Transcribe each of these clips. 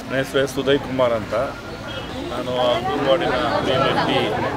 ನನ್ನ ಹೆಸರು ಎಸ್ ಉದಯ್ ಕುಮಾರ್ ಅಂತ ನಾನು ಅಂಗನವಾಡಿನ ಬಿ ಎಂ ಪಿ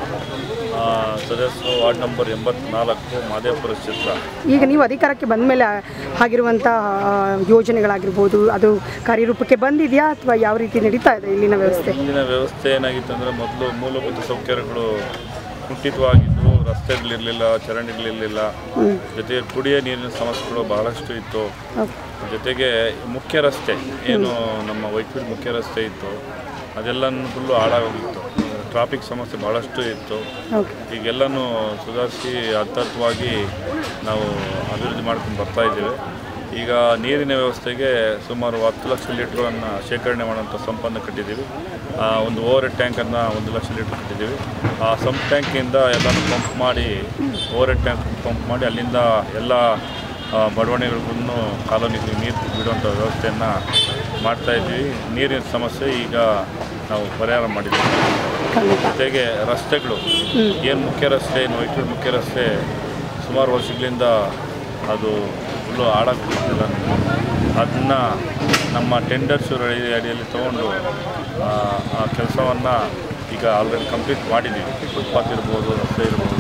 ಸದಸ್ಯರು ವಾರ್ಡ್ ನಂಬರ್ ಎಂಬತ್ನಾಲ್ಕು ಮಾದೇಪುರ ಕ್ಷೇತ್ರ ಈಗ ನೀವು ಅಧಿಕಾರಕ್ಕೆ ಬಂದ ಮೇಲೆ ಆಗಿರುವಂಥ ಯೋಜನೆಗಳಾಗಿರ್ಬೋದು ಅದು ಕಾರ್ಯರೂಪಕ್ಕೆ ಬಂದಿದೆಯಾ ಅಥವಾ ಯಾವ ರೀತಿ ನಡೀತಾ ಇದೆ ಇಲ್ಲಿನ ವ್ಯವಸ್ಥೆ ಇಂದಿನ ವ್ಯವಸ್ಥೆ ಏನಾಗಿತ್ತು ಅಂದರೆ ಮೊದಲು ಮೂಲಭೂತ ಸೌಕರ್ಯಗಳು ಕುಂಠಿತವಾಗಿದ್ದು ರಸ್ತೆಗಳಿರಲಿಲ್ಲ ಚರಂಡಿಗಳಿರಲಿಲ್ಲ ಜೊತೆಗೆ ಕುಡಿಯೋ ನೀರಿನ ಸಮಸ್ಯೆಗಳು ಬಹಳಷ್ಟು ಇತ್ತು ಓಕೆ ಜೊತೆಗೆ ಮುಖ್ಯ ರಸ್ತೆ ಏನು ನಮ್ಮ ವೈಟ್ಫೀಲ್ಡ್ ಮುಖ್ಯ ರಸ್ತೆ ಇತ್ತು ಅದೆಲ್ಲನೂ ಫುಲ್ಲು ಹಾಳಾಗೋಗಿತ್ತು ಟ್ರಾಫಿಕ್ ಸಮಸ್ಯೆ ಭಾಳಷ್ಟು ಇತ್ತು ಓಕೆ ಈಗೆಲ್ಲನೂ ಸುಧಾರಿಸಿ ಹಂತವಾಗಿ ನಾವು ಅಭಿವೃದ್ಧಿ ಮಾಡ್ಕೊಂಡು ಬರ್ತಾ ಇದ್ದೇವೆ ಈಗ ನೀರಿನ ವ್ಯವಸ್ಥೆಗೆ ಸುಮಾರು ಹತ್ತು ಲಕ್ಷ ಲೀಟ್ರನ್ನು ಶೇಖರಣೆ ಮಾಡುವಂಥ ಸಂಪನ್ನು ಕಟ್ಟಿದ್ದೀವಿ ಆ, ಒಂದು ಓವರ್ ಹೆಡ್ ಟ್ಯಾಂಕನ್ನು ಒಂದು ಲಕ್ಷ ಲೀಟ್ರ್ ಕಟ್ಟಿದ್ದೀವಿ ಆ ಸಂಪ್ ಟ್ಯಾಂಕಿಂದ ಎಲ್ಲನೂ ಪಂಪ್ ಮಾಡಿ ಓವರ್ ಹೆಡ್ ಟ್ಯಾಂಕ್ ಪಂಪ್ ಮಾಡಿ ಅಲ್ಲಿಂದ ಎಲ್ಲ ಆ, ಬಡಾವಣೆಗಳಿಗೂ ಕಾಲೋನಿಗೆ ನೀರು ಬಿಡುವಂಥ ವ್ಯವಸ್ಥೆಯನ್ನು ಮಾಡ್ತಾ ಇದ್ವಿ ನೀರಿನ ಸಮಸ್ಯೆ ಈಗ ನಾವು ಪರಿಹಾರ ಮಾಡಿದ್ದೀವಿ ಖಂಡಿತ ಜೊತೆಗೆ ರಸ್ತೆಗಳು ಏನು ಮುಖ್ಯ ರಸ್ತೆ ಏನು ವೈಟ್ಫೀಲ್ಡ್ ಮುಖ್ಯ ರಸ್ತೆ ಸುಮಾರು ವರ್ಷಗಳಿಂದ ಅದು ಫುಲ್ಲು ಹಾಳಾಗ್ಬಿಟ್ಟಿಲ್ಲ ಅದನ್ನು ನಮ್ಮ ಟೆಂಡರ್ಸ್ ಅಡಿಯಲ್ಲಿ ತೊಗೊಂಡು ಆ, ಆ ಕೆಲಸವನ್ನು ಈಗ ಆಲ್ರೆಡಿ ಕಂಪ್ಲೀಟ್ ಮಾಡಿದ್ದೀವಿ ಫುಟ್ಪಾತ್ ಇರ್ಬೋದು ರಸ್ತೆ ಇರ್ಬೋದು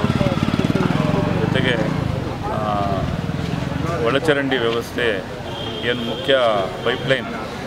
ಜೊತೆಗೆ ಆ, ಒಳಚರಂಡಿ ವ್ಯವಸ್ಥೆ ಏನು ಮುಖ್ಯ ಪೈಪ್ಲೈನ್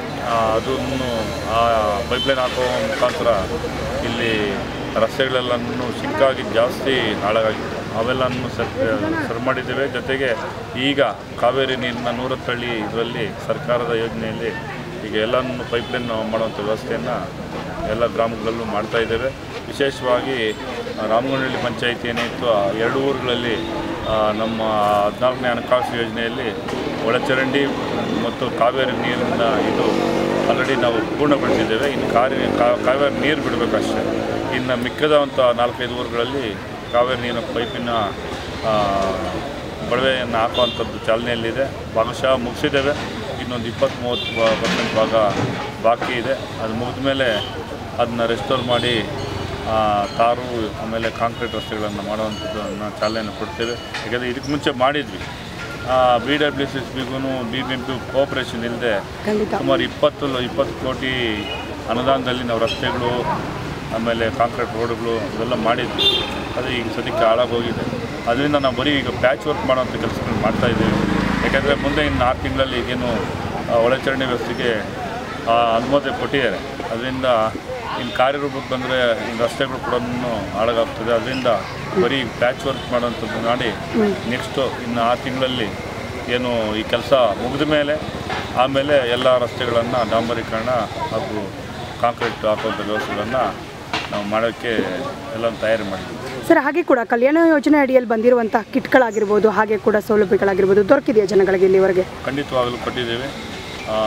ಅದನ್ನು ಆ ಪೈಪ್ಲೈನ್ ಹಾಕುವ ಮುಖಾಂತರ ಇಲ್ಲಿ ರಸ್ತೆಗಳೆಲ್ಲನೂ ಸಿಕ್ಕಾಗಿ ಜಾಸ್ತಿ ಹಾಳಾಗಿತ್ತು ಅವೆಲ್ಲನೂ ಸರ್ ಸರಿ ಮಾಡಿದ್ದೇವೆ ಜೊತೆಗೆ ಈಗ ಕಾವೇರಿ ನೀರಿನ ನೂರತ್ತಳ್ಳಿ ಇದರಲ್ಲಿ ಸರ್ಕಾರದ ಯೋಜನೆಯಲ್ಲಿ ಈಗ ಎಲ್ಲನೂ ಪೈಪ್ಲೈನ್ ಮಾಡುವಂಥ ವ್ಯವಸ್ಥೆಯನ್ನು ಎಲ್ಲ ಗ್ರಾಮಗಳಲ್ಲೂ ಮಾಡ್ತಾ ಇದ್ದೇವೆ ವಿಶೇಷವಾಗಿ ಆ, ರಾಮಗುಂಡಹಳ್ಳಿ ಪಂಚಾಯಿತಿ ಏನಿತ್ತು ಆ ಎರಡು ಊರುಗಳಲ್ಲಿ ಆ, ನಮ್ಮ ಹದಿನಾಲ್ಕನೇ ಹಣಕಾಸು ಯೋಜನೆಯಲ್ಲಿ ಒಳಚರಂಡಿ ಮತ್ತು ಕಾವೇರಿ ನೀರಿನ ಇದು ಆಲ್ರೆಡಿ ನಾವು ಪೂರ್ಣಗೊಳಿಸಿದ್ದೇವೆ ಇನ್ನು ಕಾರ್ಯ ಕಾ- ಕಾವೇರಿ ನೀರು ಬಿಡಬೇಕಷ್ಟೇ ಇನ್ನು ಮಿಕ್ಕದಂಥ ನಾಲ್ಕೈದು ಊರುಗಳಲ್ಲಿ ಕಾವೇರಿ ನೀರಿನ ಪೈಪಿನ ಆ, ಕೊಳವೆಯನ್ನು ಹಾಕುವಂಥದ್ದು ಚಾಲನೆಯಲ್ಲಿದೆ ಭಾಗಶಃ ಮುಗಿಸಿದ್ದೇವೆ ಇನ್ನೊಂದು ಇಪ್ಪತ್ತು ಮೂವತ್ತು ಪರ್ಸೆಂಟ್ ಭಾಗ ಬಾಕಿ ಇದೆ ಅದು ಮುಗಿದ ಮೇಲೆ ಅದನ್ನ ರೆಸ್ಟೋರ್ ಮಾಡಿ ಆ, ತಾರು ಆಮೇಲೆ ಕಾಂಕ್ರೀಟ್ ರಸ್ತೆಗಳನ್ನು ಮಾಡುವಂಥದ್ದನ್ನು ಚಾಲನೆಯನ್ನು ಕೊಡ್ತೇವೆ ಯಾಕಂದರೆ ಇದಕ್ಕೆ ಮುಂಚೆ ಮಾಡಿದ್ವಿ ಬಿ ಡಬ್ಲ್ಯೂ ಸಿ ಎಸ್ ಬಿಗೂ B B M P cooperation ಇಲ್ಲದೆ ಖಂಡಿತ ಸುಮಾರು ಇಪ್ಪತ್ತು ಇಪ್ಪತ್ತು ಕೋಟಿ ಅನುದಾನದಲ್ಲಿ ನಾವು ರಸ್ತೆಗಳು ಆಮೇಲೆ ಕಾಂಕ್ರೀಟ್ ರೋಡ್ಗಳು ಇವೆಲ್ಲ ಮಾಡಿದ್ವಿ ಅದು ಈಗ ಸದ್ಯಕ್ಕೆ ಹಾಳಾಗೋಗಿದೆ ಅದರಿಂದ ನಾವು ಬರೀ ಈಗ ಪ್ಯಾಚ್ ವರ್ಕ್ ಮಾಡೋಂಥ ಕೆಲಸಗಳು ಮಾಡ್ತಾ ಇದ್ದೀವಿ ಯಾಕೆಂದರೆ ಮುಂದೆ ಇನ್ನು ಆರು ತಿಂಗಳಲ್ಲಿ ಏನು ಆ, ಒಳಚರಂಡಿ ವ್ಯವಸ್ಥೆಗೆ ಆ, ಅನುಮತಿ ಕೊಟ್ಟಿದ್ದಾರೆ ಅದರಿಂದ ಇನ್ನು ಕಾರ್ಯರೂಪಕ್ಕೆ ಬಂದರೆ ಇನ್ನು ರಸ್ತೆಗಳು ಕೂಡ ಹಾಳಾಗ್ತದೆ ಅದರಿಂದ ಬರೀ ಪ್ಯಾಚ್ ವರ್ಕ್ ಮಾಡೋಂಥದ್ದು ಮಾಡಿ ನೆಕ್ಸ್ಟು ಇನ್ನು ಆರು ತಿಂಗಳಲ್ಲಿ ಏನು ಈ ಕೆಲಸ ಮುಗಿದ ಮೇಲೆ ಆಮೇಲೆ ಎಲ್ಲ ರಸ್ತೆಗಳನ್ನು ಡಾಂಬರೀಕರಣ ಹಾಗೂ ಕಾಂಕ್ರೀಟ್ ಹಾಕುವಂಥ ವ್ಯವಸ್ಥೆಗಳನ್ನು ನಾವು ಮಾಡೋಕ್ಕೆ ಎಲ್ಲ ತಯಾರಿ ಮಾಡಿದ್ದೀವಿ ಸರ್ ಹಾಗೆ ಕೂಡ ಕಲ್ಯಾಣ ಯೋಜನೆ ಅಡಿಯಲ್ಲಿ ಬಂದಿರುವಂಥ ಕಿಟ್ಗಳಾಗಿರ್ಬೋದು ಹಾಗೆ ಕೂಡ ಸೌಲಭ್ಯಗಳಾಗಿರ್ಬೋದು ದೊರಕಿದೆಯಾ ಜನಗಳಿಗೆ ಇಲ್ಲಿವರೆಗೆ ಖಂಡಿತವಾಗಲೂ ಕೊಟ್ಟಿದ್ದೇವೆ ಆ,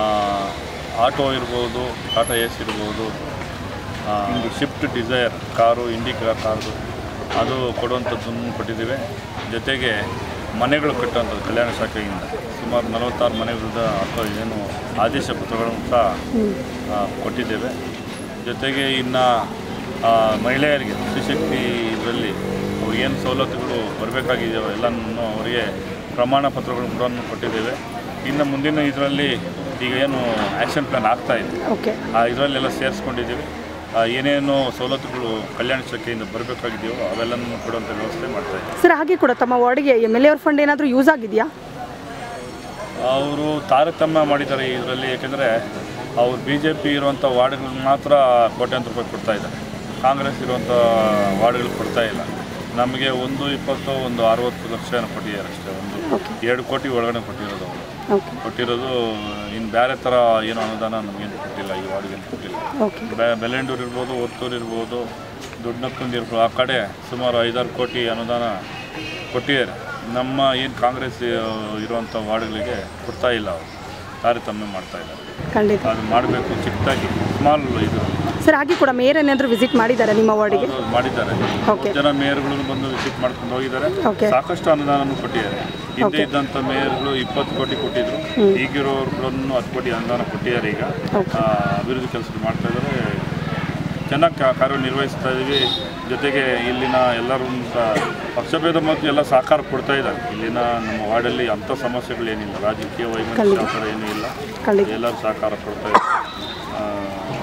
ಆಟೋ ಇರ್ಬೋದು ಟಾಟಾ ಎಸ್ ಇರ್ಬೋದು ಆ, Swift Dzire car Indica car ಅದು ಕೊಡುವಂಥದ್ದನ್ನು ಕೊಟ್ಟಿದ್ದೇವೆ ಜೊತೆಗೆ ಮನೆಗಳು ಕಟ್ಟುವಂಥದ್ದು ಕಲ್ಯಾಣ ಶಾಖೆಯಿಂದ ಸುಮಾರು ನಲವತ್ತಾರು ಮನೆಗಳದ ಅಥವಾ ಏನು ಆದೇಶ ಪತ್ರಗಳನ್ನು ಸಹ ಆ, ಕೊಟ್ಟಿದ್ದೇವೆ ಜೊತೆಗೆ ಇನ್ನು ಆ, ಮಹಿಳೆಯರಿಗೆ ಸ್ತ್ರೀಶಕ್ತಿ ಇದರಲ್ಲಿ ಅವ್ರಿಗೆ ಏನು ಸವಲತ್ತುಗಳು ಬರಬೇಕಾಗಿದೆಯೋ ಎಲ್ಲನೂ ಅವರಿಗೆ ಪ್ರಮಾಣ ಪತ್ರಗಳು ಕೂಡ ಕೊಟ್ಟಿದ್ದೇವೆ ಇನ್ನು ಮುಂದಿನ ಇದರಲ್ಲಿ ಈಗ ಏನು ಆ್ಯಕ್ಷನ್ ಪ್ಲ್ಯಾನ್ ಆಗ್ತಾ ಇದೆ ಓಕೆ ಆ ಇದರಲ್ಲೆಲ್ಲ ಸೇರಿಸ್ಕೊಂಡಿದ್ದೀವಿ ಆ, ಏನೇನು ಸವಲತ್ತುಗಳು ಕಲ್ಯಾಣ ಶಾಖೆಯಿಂದ ಬರಬೇಕಾಗಿದೆಯೋ ಅವೆಲ್ಲನೂ ಕೊಡುವಂಥ ವ್ಯವಸ್ಥೆ ಮಾಡ್ತಾ ಇದ್ದೀವಿ ಸರ್ ಹಾಗೆ ಕೂಡ ತಮ್ಮ ವಾರ್ಡ್ಗೆ ಎಮ್ ಎಲ್ ಎ ಅವ್ರ ಫಂಡ್ ಏನಾದರೂ ಯೂಸ್ ಆಗಿದೆಯಾ ಅವರು ತಾರತಮ್ಯ ಮಾಡಿದ್ದಾರೆ ಇದರಲ್ಲಿ ಯಾಕೆಂದರೆ ಅವ್ರು ಬಿ ಜೆ ಪಿ ಇರುವಂಥ ವಾರ್ಡ್ಗಳಿಗೆ ಮಾತ್ರ ಕೋಟ್ಯಾಂತರ ರೂಪಾಯಿ ಕೊಡ್ತಾ ಇದ್ದಾರೆ ಕಾಂಗ್ರೆಸ್ ಇರುವಂಥ ವಾರ್ಡ್ಗಳಿಗೆ ಕೊಡ್ತಾ ಇಲ್ಲ ನಮಗೆ ಒಂದು ಇಪ್ಪತ್ತು ಒಂದು ಅರವತ್ತು ಲಕ್ಷ ಏನೋ ಕೊಟ್ಟಿದ್ದಾರೆ ಅಷ್ಟೇ ಒಂದು ಎರಡು ಕೋಟಿ ಒಳಗಡೆ ಕೊಟ್ಟಿರೋದು ಅವರು ಓಕೆ ಕೊಟ್ಟಿರೋದು ಇನ್ನು ಬೇರೆ ಥರ ಏನು ಅನುದಾನ ನಮಗೇನು ಕೊಟ್ಟಿಲ್ಲ ಈ ವಾರ್ಡ್ಗೇನು ಕೊಟ್ಟಿಲ್ಲ ಓಕೆ ಬೆ ಬೆಲೆಂಡೂರು ಇರ್ಬೋದು ಒತ್ತೂರು ಇರ್ಬೋದು ದೊಡ್ಡನಕ್ಕಂದು ಇರ್ಬೋದು ಆ ಕಡೆ ಸುಮಾರು ಐದಾರು ಕೋಟಿ ಅನುದಾನ ಕೊಟ್ಟಿದ್ದಾರೆ ನಮ್ಮ ಏನು ಕಾಂಗ್ರೆಸ್ ಆ, ಇರುವಂಥ ವಾರ್ಡ್ಗಳಿಗೆ ಕೊಡ್ತಾ ಇಲ್ಲ ಅವರು ತಾರತಮ್ಯ ಮಾಡ್ತಾ ಇದ್ದಾರೆ ಖಂಡಿತ ಅದು ಮಾಡಬೇಕು ಚಿಕ್ಕದಾಗಿ ಸ್ಮಾಲ್ ಇದು ಸರ್ ಹಾಗೆ ಕೂಡ ಮೇಯರ್ ಏನಾದರೂ ವಿಸಿಟ್ ಮಾಡಿದ್ದಾರೆ ನಿಮ್ಮ ವಾರ್ಡಿಗೆ ಅದು ಮಾಡಿದ್ದಾರೆ ಓಕೆ ಜನ ಮೇಯರ್ಗಳು ಬಂದು ವಿಸಿಟ್ ಮಾಡ್ಕೊಂಡು ಹೋಗಿದ್ದಾರೆ ಓಕೆ ಸಾಕಷ್ಟು ಅನುದಾನನೂ ಕೊಟ್ಟಿದ್ದಾರೆ ಹಿಂದೆ ಇದ್ದಂಥ ಮೇಯರ್ಗಳು ಇಪ್ಪತ್ತು ಕೋಟಿ ಕೊಟ್ಟಿದ್ರು ಈಗಿರೋರು ಕೂಡ ಹತ್ತು ಕೋಟಿ ಅನುದಾನ ಕೊಟ್ಟಿದ್ದಾರೆ ಈಗ ಓಕೆ. ಆ, ಅಭಿವೃದ್ಧಿ ಕೆಲಸ ಮಾಡ್ತಾ ಇದ್ದಾರೆ ಚೆನ್ನಾಗಿ ಕಾ- ಕಾರ್ಯನಿರ್ವಹಿಸ್ತಾ ಇದ್ದೀವಿ ಜೊತೆಗೆ ಇಲ್ಲಿನ ಎಲ್ಲರೂ ಸಹ ಪಕ್ಷಭೇದ ಮತ್ತು ಎಲ್ಲ ಸಹಕಾರ ಕೊಡ್ತಾ ಇದ್ದಾರೆ ಇಲ್ಲಿನ ನಮ್ಮ ವಾರ್ಡಲ್ಲಿ ಅಂಥ ಸಮಸ್ಯೆಗಳೇನಿಲ್ಲ ರಾಜಕೀಯ ವೈಮನಸ್ಯ ಆ ಥರ ಏನೂ ಇಲ್ಲ ಖಂಡಿತ ಎಲ್ಲರೂ ಸಹಕಾರ ಕೊಡ್ತಾ ಇದ್ದಾರೆ ಆ,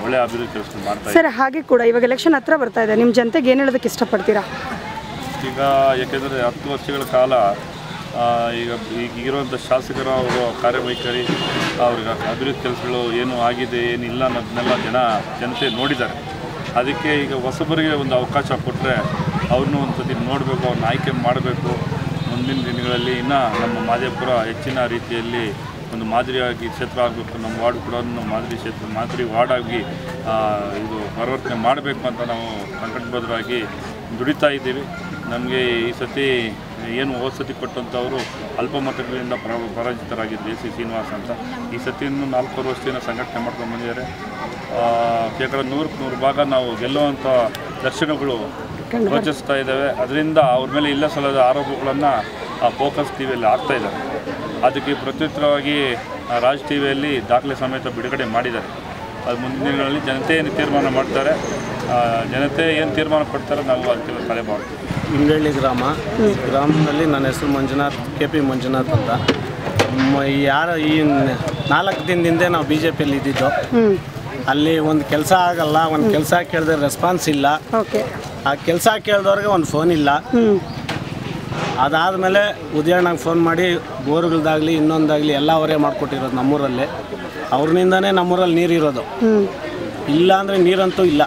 ಒಳ್ಳೆ ಅಭಿವೃದ್ಧಿ ಕೆಲಸ ಮಾಡ್ತಾ ಇದ್ದಾರೆ ಸರ್ ಹಾಗೆ ಕೂಡ ಇವಾಗ ಎಲೆಕ್ಷನ್ ಹತ್ರ ಬರ್ತಾ ಇದೆ ನಿಮ್ಮ ಜನತೆಗೆ ಏನು ಹೇಳೋದಕ್ಕೆ ಇಷ್ಟಪಡ್ತೀರಾ ಈಗ ಯಾಕೆಂದರೆ ಹತ್ತು ವರ್ಷಗಳ ಕಾಲ ಆ, ಈಗ ಈಗ ಇರುವಂಥ ಶಾಸಕರ ಅವರ ಕಾರ್ಯವೈಖರಿ ಅವ್ರಿಗೆ ಅಭಿವೃದ್ಧಿ ಕೆಲಸಗಳು ಏನು ಆಗಿದೆ ಏನಿಲ್ಲ ಅನ್ನೋದನ್ನೆಲ್ಲ ಜನ ಜನತೆ ನೋಡಿದ್ದಾರೆ ಅದಕ್ಕೆ ಈಗ ಹೊಸಬರಿಗೆ ಒಂದು ಅವಕಾಶ ಕೊಟ್ಟರೆ ಅವ್ರನ್ನೂ ಒಂದು ಸತಿ ನೋಡಬೇಕು ಅವ್ರನ್ನ ಆಯ್ಕೆ ಮಾಡಬೇಕು ಮುಂದಿನ ದಿನಗಳಲ್ಲಿ ಇನ್ನೂ ನಮ್ಮ ಮಾದೇಪುರ ಹೆಚ್ಚಿನ ರೀತಿಯಲ್ಲಿ ಒಂದು ಮಾದರಿಯಾಗಿ ಕ್ಷೇತ್ರ ಆಗಬೇಕು ನಮ್ಮ ವಾರ್ಡ್ ಕೂಡ ಮಾದರಿ ಕ್ಷೇತ್ರ ಮಾದರಿ ವಾರ್ಡ್ ಆಗಿ ಆ, ಇದು ಪರಿವರ್ತನೆ ಮಾಡಬೇಕು ಅಂತ ನಾವು ಸಂಕಟಬದ್ಧರಾಗಿ ದುಡಿತಾ ಇದ್ದೀವಿ ನಮಗೆ ಈ ಸತಿ ಏನು ಹೋದ ಸತಿ ಕೊಟ್ಟಂಥವರು ಅಲ್ಪ ಮತಗಳಿಂದ ಪರ ಪರಾಜಿತರಾಗಿದ್ದು ಎ ಸಿ ಶ್ರೀನಿವಾಸ್ ಅಂತ ಈ ಸತಿಯನ್ನು ನಾಲ್ಕೂವರೆ ವರ್ಷದಿಂದ ಸಂಘಟನೆ ಮಾಡ್ಕೊಂಡು ಬಂದಿದ್ದಾರೆ ಆ, ಶೇಕಡ ನೂರಕ್ಕೆ ನೂರು ಭಾಗ ನಾವು ಗೆಲ್ಲುವಂಥ ದರ್ಶನಗಳು ಗೋಚರಿಸ್ತಾ ಇದ್ದಾವೆ ಅದರಿಂದ ಅವ್ರ ಮೇಲೆ ಇಲ್ಲ ಸಲ್ಲದ ಆರೋಪಗಳನ್ನು ಫೋಕಸ್ ಟಿ ವಿಯಲ್ಲಿ ಆಗ್ತಾ ಇದ್ದಾರೆ ಅದಕ್ಕೆ ಪ್ರತ್ಯುತ್ತರವಾಗಿ ಆ, ರಾಜ್ ಟಿ ವಿಯಲ್ಲಿ ದಾಖಲೆ ಸಮೇತ ಬಿಡುಗಡೆ ಮಾಡಿದ್ದಾರೆ ಅದು ಮುಂದಿನ ದಿನಗಳಲ್ಲಿ ಜನತೆ ಏನು ತೀರ್ಮಾನ ಮಾಡ್ತಾರೆ ಆ, ಜನತೆ ಏನು ತೀರ್ಮಾನ ಪಡ್ತಾರೆ ನಾವು ಅದಕ್ಕೆಲ್ಲ ತಲೆ ಮಾಡ್ತೀವಿ ಇಂಗಳ್ಳಿ ಗ್ರಾಮ ಈ ಗ್ರಾಮದಲ್ಲಿ ನನ್ನ ಹೆಸರು ಮಂಜುನಾಥ್ ಕೆ ಪಿ ಮಂಜುನಾಥ್ ಅಂತ ಮ- ಈ ಯಾರ ಈ ನ- ನಾಲ್ಕು ದಿನದಿಂದ ನಾವು ಬಿ ಜೆ ಪಿಯಲ್ಲಿ ಇದ್ದಿದ್ದು ಹ್ಞೂ ಅಲ್ಲಿ ಒಂದು ಕೆಲಸ ಆಗಲ್ಲ ಒಂದು ಕೆಲಸ ಕೇಳಿದ್ರೆ ರೆಸ್ಪಾನ್ಸ್ ಇಲ್ಲ ಓಕೆ ಆ ಕೆಲಸ ಕೇಳಿದವ್ರಿಗೆ ಒಂದು ಫೋನ್ ಇಲ್ಲ ಹ್ಞೂ ಅದಾದಮೇಲೆ ಉದಯಣ್ಣಗೆ ಫೋನ್ ಮಾಡಿ ಬೋರ್ಗಳದಾಗಲಿ ಇನ್ನೊಂದಾಗಲಿ ಎಲ್ಲ ಅವರೇ ಮಾಡಿಕೊಟ್ಟಿರೋದು ನಮ್ಮೂರಲ್ಲಿ ಅವ್ರನಿಂದನೇ ನಮ್ಮೂರಲ್ಲಿ ನೀರಿರೋದು ಹ್ಞೂ ಇಲ್ಲ ಅಂದರೆ ನೀರಂತೂ ಇಲ್ಲ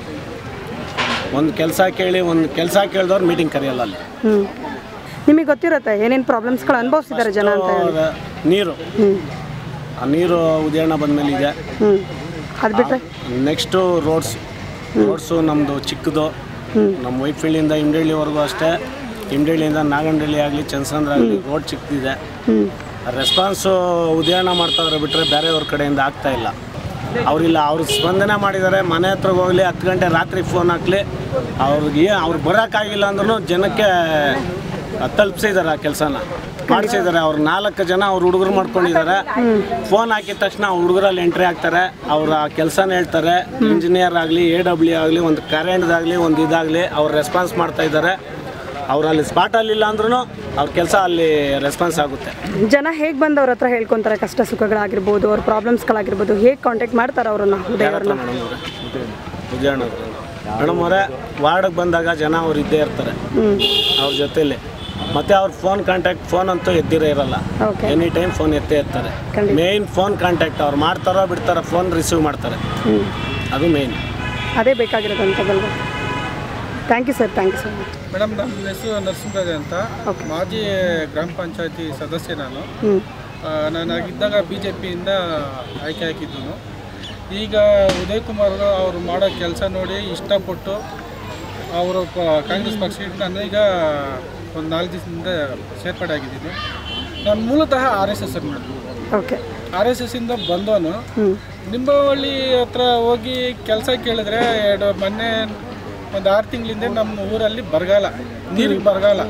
ಒಂದು ಕೆಲಸ ಕೇಳಿ ಒಂದು ಕೆಲಸ ಕೇಳಿದವ್ರು ಮೀಟಿಂಗ್ ಕರೆಯಲ್ಲ ಅಲ್ಲಿ ಹ್ಞೂ ನಿಮಗೆ ಗೊತ್ತಿರುತ್ತೆ ಏನೇನು ಪ್ರಾಬ್ಲಮ್ಸ್ಗಳು ಅನುಭವಿಸಿದ್ದಾರೆ ಜನ ಅಂತ ಹೇಳಿ ಅವ್ರ ನೀರು ಹ್ಞೂ ಆ ನೀರು ಉದಯಣ್ಣ ಬಂದಮೇಲೆ ಇದೆ ಹ್ಞೂ ಅದು ಬಿಟ್ಟರೆ ನೆಕ್ಸ್ಟು ರೋಡ್ಸ್ ರೋಡ್ಸು ನಮ್ಮದು ಚಿಕ್ಕದು ನಮ್ಮ ವೈಟ್ಫೀಲ್ಡಿಂದ ಇಮ್ಡಳ್ಳಿವರೆಗೂ ಅಷ್ಟೇ ಇಮ್ಡಳ್ಳಿಯಿಂದ ನಾಗಂಡಳ್ಳಿ ಆಗಲಿ ಚಂದ್ಸಂದ್ರ ಆಗಲಿ ರೋಡ್ ಚಿಕ್ಕದಿದೆ ಹ್ಞೂ ರೆಸ್ಪಾನ್ಸು ಉದಯಣ್ಣ ಮಾಡ್ತಾವ್ರೆ ಬಿಟ್ಟರೆ ಬೇರೆಯವ್ರ ಕಡೆಯಿಂದ ಆಗ್ತಾ ಇಲ್ಲ ಅವರಿಲ್ಲ ಅವ್ರು ಸ್ಪಂದನೆ ಮಾಡಿದ್ದಾರೆ ಮನೆ ಹತ್ರಕ್ಕೆ ಹೋಗಲಿ ಹತ್ತು ಗಂಟೆ ರಾತ್ರಿ ಫೋನ್ ಹಾಕ್ಲಿ ಅವ್ರಿಗೆ ಅವ್ರು ಬರೋಕ್ಕಾಗಿಲ್ಲ ಅಂದ್ರೂ ಜನಕ್ಕೆ ತಲುಪಿಸಿದ್ದಾರೆ ಆ ಕೆಲಸನ ಮಾಡಿಸಿದ್ದಾರೆ ಅವ್ರು ನಾಲ್ಕು ಜನ ಅವ್ರ ಹುಡುಗರು ಮಾಡ್ಕೊಂಡಿದ್ದಾರೆ ಫೋನ್ ಹಾಕಿದ ತಕ್ಷಣ ಹುಡುಗರಲ್ಲಿ ಎಂಟ್ರಿ ಆಗ್ತಾರೆ ಅವ್ರ ಆ ಕೆಲಸನ ಹೇಳ್ತಾರೆ ಇಂಜಿನಿಯರ್ ಆಗಲಿ ಎ ಡಬ್ಲ್ಯೂ ಆಗಲಿ ಒಂದು ಕರೆಂಟ್ದಾಗಲಿ ಒಂದು ಇದಾಗಲಿ ಅವ್ರು ರೆಸ್ಪಾನ್ಸ್ ಮಾಡ್ತಾ ಇದ್ದಾರೆ ಅವ್ರು ಅಲ್ಲಿ ಸ್ಪಾಟಲ್ಲಿ ಇಲ್ಲ ಅಂದ್ರೂ ಅವ್ರ ಕೆಲಸ ಅಲ್ಲಿ ರೆಸ್ಪಾನ್ಸ್ ಆಗುತ್ತೆ ಜನ ಹೇಗೆ ಬಂದು ಅವ್ರ ಹತ್ರ ಹೇಳ್ಕೊತಾರೆ ಕಷ್ಟ ಸುಖಗಳಾಗಿರ್ಬೋದು ಅವ್ರ ಪ್ರಾಬ್ಲಮ್ಸ್ಗಳಾಗಿರ್ಬೋದು ಹೇಗೆ ಕಾಂಟ್ಯಾಕ್ಟ್ ಮಾಡ್ತಾರೆ ಅವರನ್ನು ಉದಯವ್ರನ್ನ ಮೇಡಮ್ ಅವರೇ ಉದಯಣ್ಣ ಮೇಡಮ್ ಅವರೇ ವಾರ್ಡ್ಗೆ ಬಂದಾಗ ಜನ ಅವ್ರು ಇದ್ದೇ ಇರ್ತಾರೆ ಹ್ಞೂ ಅವ್ರ ಜೊತೆಲಿ ಮತ್ತೆ ಅವ್ರ ಫೋನ್ ಕಾಂಟ್ಯಾಕ್ಟ್ ಫೋನ್ ಅಂತೂ ಎದ್ದಿರೇ ಇರಲ್ಲ ಓಕೆ ಎನಿ ಟೈಮ್ ಫೋನ್ ಎತ್ತೇ ಇರ್ತಾರೆ ಖಂಡಿತ. ಮೇನ್ ಫೋನ್ ಕಾಂಟ್ಯಾಕ್ಟ್ ಅವ್ರು ಮಾಡ್ತಾರೋ ಬಿಡ್ತಾರೋ ಫೋನ್ ರಿಸೀವ್ ಮಾಡ್ತಾರೆ ಹ್ಞೂ ಅದು ಮೇನ್ ಅದೇ ಬೇಕಾಗಿರೋದಂತದಲ್ವ thank you sir thank you so much madam ನನ್ನ ಹೆಸರು ನರಸಿಂಹರಾಜ್ ಅಂತ Okay. ಮಾಜಿ ಗ್ರಾಮ ಪಂಚಾಯತಿ ಸದಸ್ಯ ನಾನು ಹ್ಞೂ ಆ, ನಾನಾಗಿದ್ದಾಗ ಬಿ ಜೆ ಪಿಯಿಂದ ಆಯ್ಕೆ ಹಾಕಿದ್ದನು ಈಗ ಉದಯ್ ಕುಮಾರ್ ಅವರು ಮಾಡೋ ಕೆಲಸ ನೋಡಿ ಇಷ್ಟಪಟ್ಟು ಅವರು ಪ- ಕಾಂಗ್ರೆಸ್ ಪಕ್ಷಕ್ಕೆ ನಾನೀಗ ಒಂದು ನಾಲ್ಕು ದಿವಸದಿಂದ ಸೇರ್ಪಡೆ ಆಗಿದ್ದೀನಿ ನಾನು ಮೂಲತಃ R S S madam okay R S ಎಸ್ಸಿಂದ ಬಂದವನು ಹ್ಞೂ ನಿಂಬವಳ್ಳಿ ಹತ್ರ ಹೋಗಿ ಕೆಲಸ ಕೇಳಿದ್ರೆ ಎರಡು ಮೊನ್ನೆ ಒಂದು ಆರು ತಿಂಗಳಿಂದ ನಮ್ಮ ಊರಲ್ಲಿ ಬರಗಾಲ ನೀರಿಗೆ ಬರಗಾಲ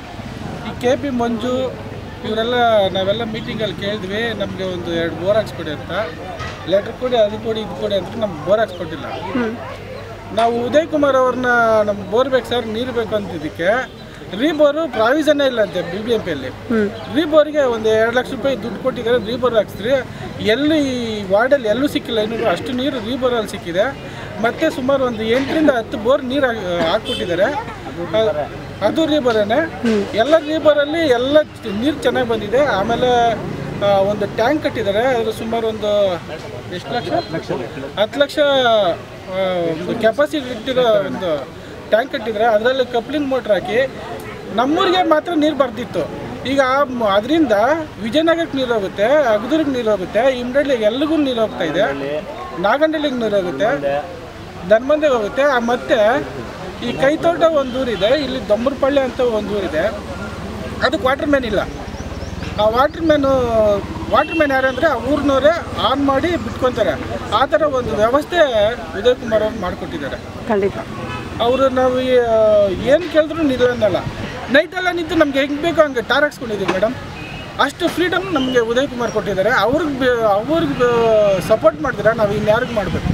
ಈ ಕೆ ಪಿ ಮಂಜು ಇವರೆಲ್ಲ ನಾವೆಲ್ಲ ಮೀಟಿಂಗಲ್ಲಿ ಕೇಳಿದ್ವಿ ನಮಗೆ ಒಂದು ಎರಡು ಬೋರ್ ಹಾಕ್ಸ್ಕೊಡಿ ಅಂತ ಲೆಟ್ರ್ ಕೊಡಿ ಅದು ಕೊಡಿ ಇದು ಕೊಡಿ ಅಂತ ನಮ್ಗೆ ಬೋರ್ ಹಾಕ್ಸ್ಕೊಟ್ಟಿಲ್ಲ ನಾವು ಉದಯ್ ಕುಮಾರ್ ಅವ್ರನ್ನ ನಮ್ಗೆ ಬೋರ್ ಬೇಕು ಸರ್ ನೀರು ಬೇಕು ಅಂತಿದ್ದಕ್ಕೆ ರೀಬೋರು ಪ್ರಾವಿಷನ್ನೇ ಇಲ್ಲ ಅಂತೆ ಬಿ ಬಿ ಎಂ ಪಿಯಲ್ಲಿ ರೀಬೋರ್ಗೆ ಒಂದು ಎರಡು ಲಕ್ಷ ರೂಪಾಯಿ ದುಡ್ಡು ಕೊಟ್ಟಿದ್ದಾರೆ ರೀಬೋರ್ ಹಾಕ್ಸ್ರಿ ಎಲ್ಲಿ ಈ ವಾರ್ಡಲ್ಲಿ ಎಲ್ಲೂ ಸಿಕ್ಕಿಲ್ಲ ಇನ್ನೂ ಅಷ್ಟು ನೀರು ರೀಬೋರಲ್ಲಿ ಸಿಕ್ಕಿದೆ ಮತ್ತೆ ಸುಮಾರು ಒಂದು ಎಂಟರಿಂದ ಹತ್ತು ಬೋರ್ ನೀರು ಹಾಕ್ಬಿಟ್ಟಿದ್ದಾರೆ ಅ- ಅದು ರೀಬೋರೇನೆ ಎಲ್ಲ ರೀಬೋರಲ್ಲಿ ಎಲ್ಲ ನೀರು ಚೆನ್ನಾಗಿ ಬಂದಿದೆ ಆಮೇಲೆ ಆ, ಒಂದು ಟ್ಯಾಂಕ್ ಕಟ್ಟಿದ್ದಾರೆ ಅದು ಸುಮಾರು ಒಂದು ಎಷ್ಟು ಲಕ್ಷ ಹತ್ತು ಲಕ್ಷ ಆ, ಒಂದು ಕೆಪಾಸಿಟಿ ಇಟ್ಟಿರೋ ಒಂದು ಟ್ಯಾಂಕ್ ಕಟ್ಟಿದ್ದಾರೆ ಅದರಲ್ಲಿ ಕಪ್ಲಿಂಗ್ ಮೋಟ್ರ್ ಹಾಕಿ ನಮ್ಮೂರಿಗೆ ಮಾತ್ರ ನೀರು ಬರ್ತಿತ್ತು ಈಗ ಅದರಿಂದ ವಿಜಯನಗರಕ್ಕೆ ನೀರು ಹೋಗುತ್ತೆ ಅಗದೂರಿಗೆ ನೀರು ಹೋಗುತ್ತೆ ಇಮ್ಡಳ್ಳಿಗೆ ಎಲ್ಲಿಗೂ ನೀರು ಹೋಗ್ತಾ ಇದೆ ನಾಗಂಡಳ್ಳಿಗೆ ನೀರು ಹೋಗುತ್ತೆ ಧನ್ಮಂದಿಗೆ ಹೋಗುತ್ತೆ ಆ ಮತ್ತೆ ಈ ಕೈತೋಟ ಒಂದು ಊರಿದೆ ಇಲ್ಲಿ ದೊಂಬರಪಳ್ಳಿ ಅಂತ ಒಂದು ಊರಿದೆ ಅದಕ್ಕೆ ವಾಟರ್ ಮ್ಯಾನ್ ಇಲ್ಲ ಆ ವಾಟರ್ ಮ್ಯಾನು ವಾಟರ್ ಮ್ಯಾನ್ ಯಾರಂದರೆ ಆ ಊರಿನವರೇ ಆನ್ ಮಾಡಿ ಬಿಟ್ಕೊತಾರೆ ಆ ಥರ ಒಂದು ವ್ಯವಸ್ಥೆ ಉದಯ್ ಕುಮಾರ್ ಅವ್ರು ಮಾಡಿಕೊಟ್ಟಿದ್ದಾರೆ ಖಂಡಿತ ಅವರು ನಾವು ಏನು ಕೇಳಿದ್ರು ನಿಲ್ಲ ಅನ್ನಲ್ಲ ನೈಟೆಲ್ಲ ನಿಂತು ನಮ್ಗೆ ಹೆಂಗೆ ಬೇಕೋ ಹಂಗೆ ಟಾರ್ ಹಾಕ್ಸ್ಕೊಂಡಿದ್ದೀವಿ ಮೇಡಮ್ ಅಷ್ಟು ಫ್ರೀಡಮ್ ನಮಗೆ ಉದಯ್ ಕುಮಾರ್ ಕೊಟ್ಟಿದ್ದಾರೆ ಅವ್ರಿಗೆ ಅವ್ರಿಗೆ ಸಪೋರ್ಟ್ ಮಾಡಿದ್ರೆ ನಾವು ಇನ್ಯಾರಿಗೆ ಮಾಡಬೇಕು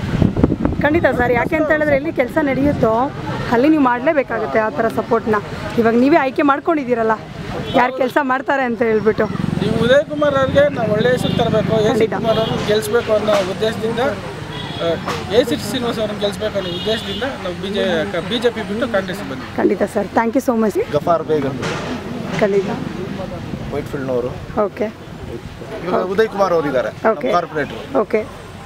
ಖಂಡಿತ ಸರ್ ಯಾಕೆ ಅಂತ ಹೇಳಿದ್ರೆ ಎಲ್ಲಿ ಕೆಲಸ ನಡೆಯುತ್ತೋ ಅಲ್ಲಿ ನೀವು ಮಾಡಲೇಬೇಕಾಗುತ್ತೆ ಆ ಥರ ಸಪೋರ್ಟ್ನ ಇವಾಗ ನೀವೇ ಆಯ್ಕೆ ಮಾಡ್ಕೊಂಡಿದ್ದೀರಲ್ಲ ಯಾರು ಕೆಲಸ ಮಾಡ್ತಾರೆ ಅಂತ ಹೇಳ್ಬಿಟ್ಟು ಈ ಉದಯ್ ಕುಮಾರ್ ಅವ್ರಿಗೆ ನಾವು ಒಳ್ಳೆ ಹೆಸರು ತರಬೇಕು ಎಸ್ ಸಿ ಕುಮಾರ್ ಅವ್ರನ್ನ ಗೆಲ್ಲಿಸ್ಬೇಕು ಅನ್ನೋ ಉದ್ದೇಶದಿಂದ ಎ ಸಿ ಶ್ರೀನಿವಾಸ್ ಅವ್ರನ್ನ ಗೆಲ್ಲಿಸ್ಬೇಕು ಅನ್ನೋ ಉದ್ದೇಶದಿಂದ ನಾವು B J B J P ಬಿಟ್ಟು ಕಾಂಗ್ರೆಸ್ ಬಂದ್ವಿ ಖಂಡಿತ sir thank you so much Gaffar Baig ಅಂತ ಖಂಡಿತ ವೈಟ್ ಫೀಲ್ಡ್ನವರು ಓಕೆ ಇವಾಗ ಉದಯ್ ಕುಮಾರ್ ಅವರು ಇದ್ದಾರೆ Okay. Corporator okay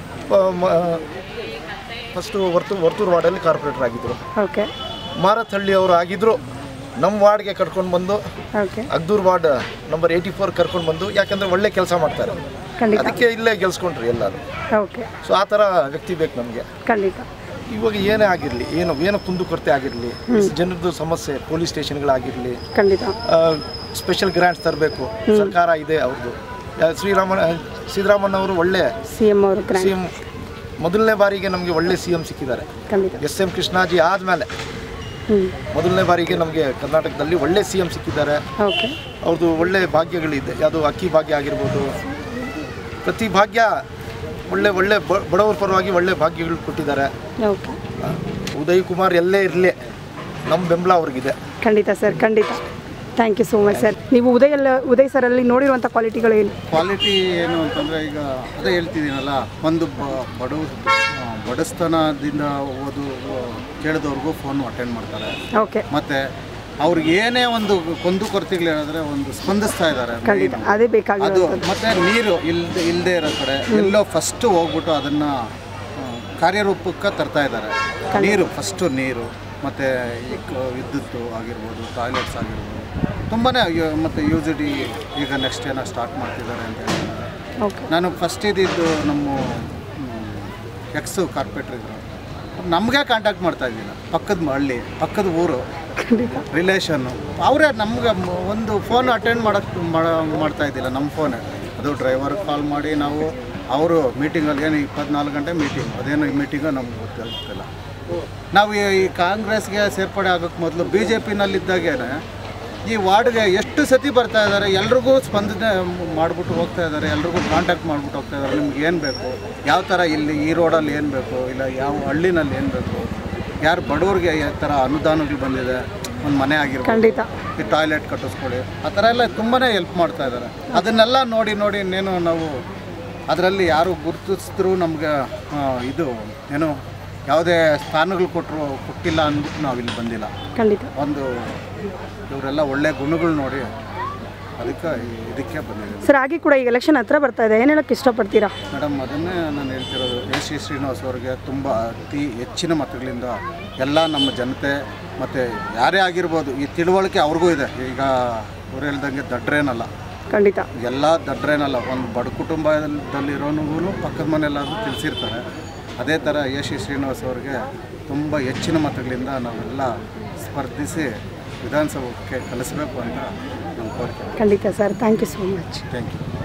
first Varthur Varthur ವಾರ್ಡಲ್ಲಿ ಕಾರ್ಪೊರೇಟರ್ ಆಗಿದ್ದರು ಓಕೆ ಮಾರತ್ಹಳ್ಳಿ ಅವರು ಆಗಿದ್ದರು ನಮ್ಮ ವಾರ್ಡ್ಗೆ ಕರ್ಕೊಂಡು ಬಂದು okay Agdur ward number eighty four ಕರ್ಕೊಂಡು ಬಂದು ಯಾಕಂದರೆ ಒಳ್ಳೆ ಕೆಲಸ ಮಾಡ್ತಾರೆ ಖಂಡಿತ ಅದಕ್ಕೆ ಇಲ್ಲೇ ಗೆಲ್ಸ್ಕೊಂಡ್ರಿ ಎಲ್ಲರೂ ಓಕೆ ಸೊ ಆ ಥರ ವ್ಯಕ್ತಿ ಬೇಕು ನಮಗೆ ಖಂಡಿತ ಇವಾಗ ಏನೇ ಆಗಿರಲಿ ಏನು ಏನೋ ಕುಂದುಕೊರತೆ ಆಗಿರಲಿ ಜನರದ್ದು ಸಮಸ್ಯೆ ಪೊಲೀಸ್ ಸ್ಟೇಷನ್ಗಳಾಗಿರಲಿ ಖಂಡಿತ ಸ್ಪೆಷಲ್ ಗ್ರಾಂಟ್ಸ್ ತರಬೇಕು ಸರ್ಕಾರ ಇದೆ ಅವ್ರದ್ದು ಶ್ರೀರಾಮನ ಸಿದ್ದರಾಮಣ್ಣ ಅವರು ಒಳ್ಳೆ ಸಿ ಎಮ್ ಅವರು ಸಿ ಗ್ರ್ಯಾಂಡ್ ಎಂ ಮೊದಲನೇ ಬಾರಿಗೆ ನಮಗೆ ಒಳ್ಳೆ ಸಿ ಎಂ ಸಿಕ್ಕಿದ್ದಾರೆ ಖಂಡಿತ ಎಸ್ ಎಂ ಕೃಷ್ಣಾಜಿ ಆದಮೇಲೆ ಹ್ಞೂ ಮೊದಲನೇ ಬಾರಿಗೆ ನಮಗೆ ಕರ್ನಾಟಕದಲ್ಲಿ ಒಳ್ಳೆ ಸಿ ಎಂ ಸಿಕ್ಕಿದ್ದಾರೆ ಓಕೆ ಅವ್ರದ್ದು ಒಳ್ಳೆ ಭಾಗ್ಯಗಳಿದೆ ಯಾವುದು ಅಕ್ಕಿ ಭಾಗ್ಯ ಆಗಿರ್ಬೋದು ಪ್ರತಿ ಭಾಗ್ಯ ಒಳ್ಳೆ ಒಳ್ಳೆ ಬ- ಬಡವರ ಪರವಾಗಿ ಒಳ್ಳೆ ಭಾಗ್ಯಗಳು ಕೊಟ್ಟಿದ್ದಾರೆ ಓಕೆ ಆ, ಉದಯ್ ಕುಮಾರ್ ಎಲ್ಲೇ ಇರಲಿ ನಮ್ಮ ಬೆಂಬಲ ಅವ್ರಿಗಿದೆ ಖಂಡಿತ ಸರ್ ಖಂಡಿತ thank you so much sir ನೀವು ಉದಯ್ ಎಲ್ಲ ಉದಯ್ ಸರಲ್ಲಿ ನೋಡಿರುವಂಥ ಕ್ವಾಲಿಟಿಗಳು ಏನು ಕ್ವಾಲಿಟಿ ಏನು ಅಂತಂದರೆ ಈಗ ಅದೇ ಹೇಳ್ತಿದ್ದೀನಲ್ಲ ಒಂದು ಬ- ಬಡವ ಆ, ಬಡಸ್ತನದಿಂದ ಓದು ಕೇಳಿದವ್ರಿಗೂ ಫೋನ್ ಅಟೆಂಡ್ ಮಾಡ್ತಾರೆ ಓಕೆ ಮತ್ತು ಅವ್ರಿಗೆ ಏನೇ ಒಂದು ಕೊಂದು ಕೊರತೆಗಳು ಹೇಳಿದ್ರೆ ಒಂದು ಸ್ಪಂದಿಸ್ತಾ ಇದ್ದಾರೆ ಖಂಡಿತ ಅದೇ ಅದು ಬೇಕಾಗಿರೋದು ಮತ್ತು ನೀರು ಇಲ್ದೆ ಇಲ್ಲದೆ ಇರೋ ಕಡೆ ಎಲ್ಲೋ ಫಸ್ಟು ಹೋಗ್ಬಿಟ್ಟು ಅದನ್ನು ಕಾರ್ಯರೂಪಕ್ಕೆ ತರ್ತಾ ಇದ್ದಾರೆ ನೀರು ಫಸ್ಟು ನೀರು ಮತ್ತು ಈ ಕ- ವಿದ್ಯುತ್ತು ಆಗಿರ್ಬೋದು ಟಾಯ್ಲೆಟ್ಸ್ ಆಗಿರ್ಬೋದು ತುಂಬಾ ಮತ್ತು ಯು ಜಿ ಡಿ ಈಗ ನೆಕ್ಸ್ಟ್ ಏನೋ ಸ್ಟಾರ್ಟ್ ಮಾಡ್ತಿದ್ದಾರೆ ಅಂತ ಹೇಳಿದ್ದಾರೆ ಓಕೆ ನಾನು ಫಸ್ಟ್ ಇದ್ದಿದ್ದು ನಮ್ಮ ಎಕ್ಸು ಕಾರ್ಪೊರೇಟ್ರ್ ಇದ್ರು ನಮಗೆ ಕಾಂಟ್ಯಾಕ್ಟ್ ಮಾಡ್ತಾ ಇದ್ದಿಲ್ಲ ಪಕ್ಕದ ಹಳ್ಳಿ ಪಕ್ಕದ ಊರು ಖಂಡಿತ ರಿಲೇಷನ್ನು ಅವರೇ ನಮ್ಗೆ ಮ- ಒಂದು ಫೋನ್ ಅಟೆಂಡ್ ಮಾಡೋಕ್ಕೆ ಮಾಡ್ತಾ ಇದ್ದಿಲ್ಲ ನಮ್ಮ ಫೋನೇ ಅದು ಡ್ರೈವರ್ಗೆ ಕಾಲ್ ಮಾಡಿ ನಾವು ಅವರು ಮೀಟಿಂಗಲ್ಲಿ ಏನು ಇಪ್ಪತ್ನಾಲ್ಕು ಗಂಟೆ ಮೀಟಿಂಗ್ ಅದೇನು ಈ ಮೀಟಿಂಗು ನಮ್ಗೆ ಗೊತ್ತಿಲ್ಲ ನಾವು ಈ ಈ ಕಾಂಗ್ರೆಸ್ಗೆ ಸೇರ್ಪಡೆ ಆಗೋಕ್ಕೆ ಮೊದಲು ಬಿ ಜೆ ಪಿನಲ್ಲಿದ್ದಾಗೇನೆ ಈ ವಾರ್ಡ್ಗೆ ಎಷ್ಟು ಸತಿ ಬರ್ತಾ ಇದ್ದಾರೆ ಎಲ್ರಿಗೂ ಸ್ಪಂದನೆ ಮಾಡಿಬಿಟ್ಟು ಹೋಗ್ತಾ ಇದ್ದಾರೆ ಎಲ್ರಿಗೂ ಕಾಂಟ್ಯಾಕ್ಟ್ ಮಾಡಿಬಿಟ್ಟು ಹೋಗ್ತಾ ಇದ್ದಾರೆ ನಿಮ್ಗೆ ಏನು ಬೇಕು ಯಾವ ಥರ ಇಲ್ಲಿ ಈ ರೋಡಲ್ಲಿ ಏನು ಬೇಕು ಇಲ್ಲ ಯಾವ ಹಳ್ಳಿನಲ್ಲಿ ಏನು ಬೇಕು ಯಾರು ಬಡವ್ರಿಗೆ ಯಾವ ಥರ ಅನುದಾನಗಳು ಬಂದಿದೆ ಒಂದು ಮನೆ ಆಗಿರ್ಬೋದು ಖಂಡಿತ ಈ ಟಾಯ್ಲೆಟ್ ಕಟ್ಟಿಸ್ಕೊಳ್ಳಿ ಆ ಥರ ಎಲ್ಲ ತುಂಬಾ ಹೆಲ್ಪ್ ಮಾಡ್ತಾ ಇದ್ದಾರೆ ಅದನ್ನೆಲ್ಲ ನೋಡಿ ನೋಡಿ ಇನ್ನೇನು ನಾವು ಅದರಲ್ಲಿ ಯಾರು ಗುರುತಿಸಿದ್ರು ನಮ್ಗೆ ಆ, ಇದು ಏನು ಯಾವುದೇ ಸ್ಥಾನಗಳು ಕೊಟ್ಟರು ಕೊಟ್ಟಿಲ್ಲ ಅಂದ್ಬಿಟ್ಟು ನಾವು ಇಲ್ಲಿ ಬಂದಿಲ್ಲ ಖಂಡಿತ ಒಂದು ಇವರೆಲ್ಲ ಒಳ್ಳೆ ಗುಣಗಳು ನೋಡಿ ಅದಕ್ಕೆ ಈ- ಇದಕ್ಕೆ ಬಂದಿದ್ದೀವಿ ಸರ್ ಹಾಗೆ ಕೂಡ ಈಗ ಎಲೆಕ್ಷನ್ ಹತ್ರ ಬರ್ತಾ ಇದೆ ಏನು ಹೇಳಕ್ಕೆ ಇಷ್ಟಪಡ್ತೀರಾ ಮೇಡಮ್ ಅದನ್ನೇ ನಾನು ಹೇಳ್ತಿರೋದು ಎಸ್ ಸಿ ಶ್ರೀನಿವಾಸ್ ಅವರಿಗೆ ತುಂಬ ಅತಿ ಹೆಚ್ಚಿನ ಮತಗಳಿಂದ ಎಲ್ಲ ನಮ್ಮ ಜನತೆ ಮತ್ತು ಯಾರೇ ಆಗಿರ್ಬೋದು ಈ ತಿಳುವಳಿಕೆ ಅವ್ರಿಗೂ ಇದೆ ಈಗ ಅವ್ರು ಹೇಳ್ದಂಗೆ ದಡ್ರೇನಲ್ಲ ಖಂಡಿತ ಎಲ್ಲ ದಡ್ರೇನಲ್ಲ ಒಂದು ಬಡ ಕುಟುಂಬದಲ್ಲಿರೋನಿಗೂ ಪಕ್ಕದ ಮನೆಯಲ್ಲಾದರೂ ತಿಳಿಸಿರ್ತಾರೆ ಅದೇ ಥರ ಎಸ್ ಸಿ ಶ್ರೀನಿವಾಸ್ ಅವ್ರಿಗೆ ತುಂಬ ಹೆಚ್ಚಿನ ಮತಗಳಿಂದ ನಾವೆಲ್ಲ ಸ್ಪರ್ಧಿಸಿ ವಿಧಾನಸೌಧಕ್ಕೆ ಕಳಿಸ್ಬೇಕು ಅಂತ ನಮ್ಮ ಕೋರಿಕೆ ಖಂಡಿತ sir thank you so much thank you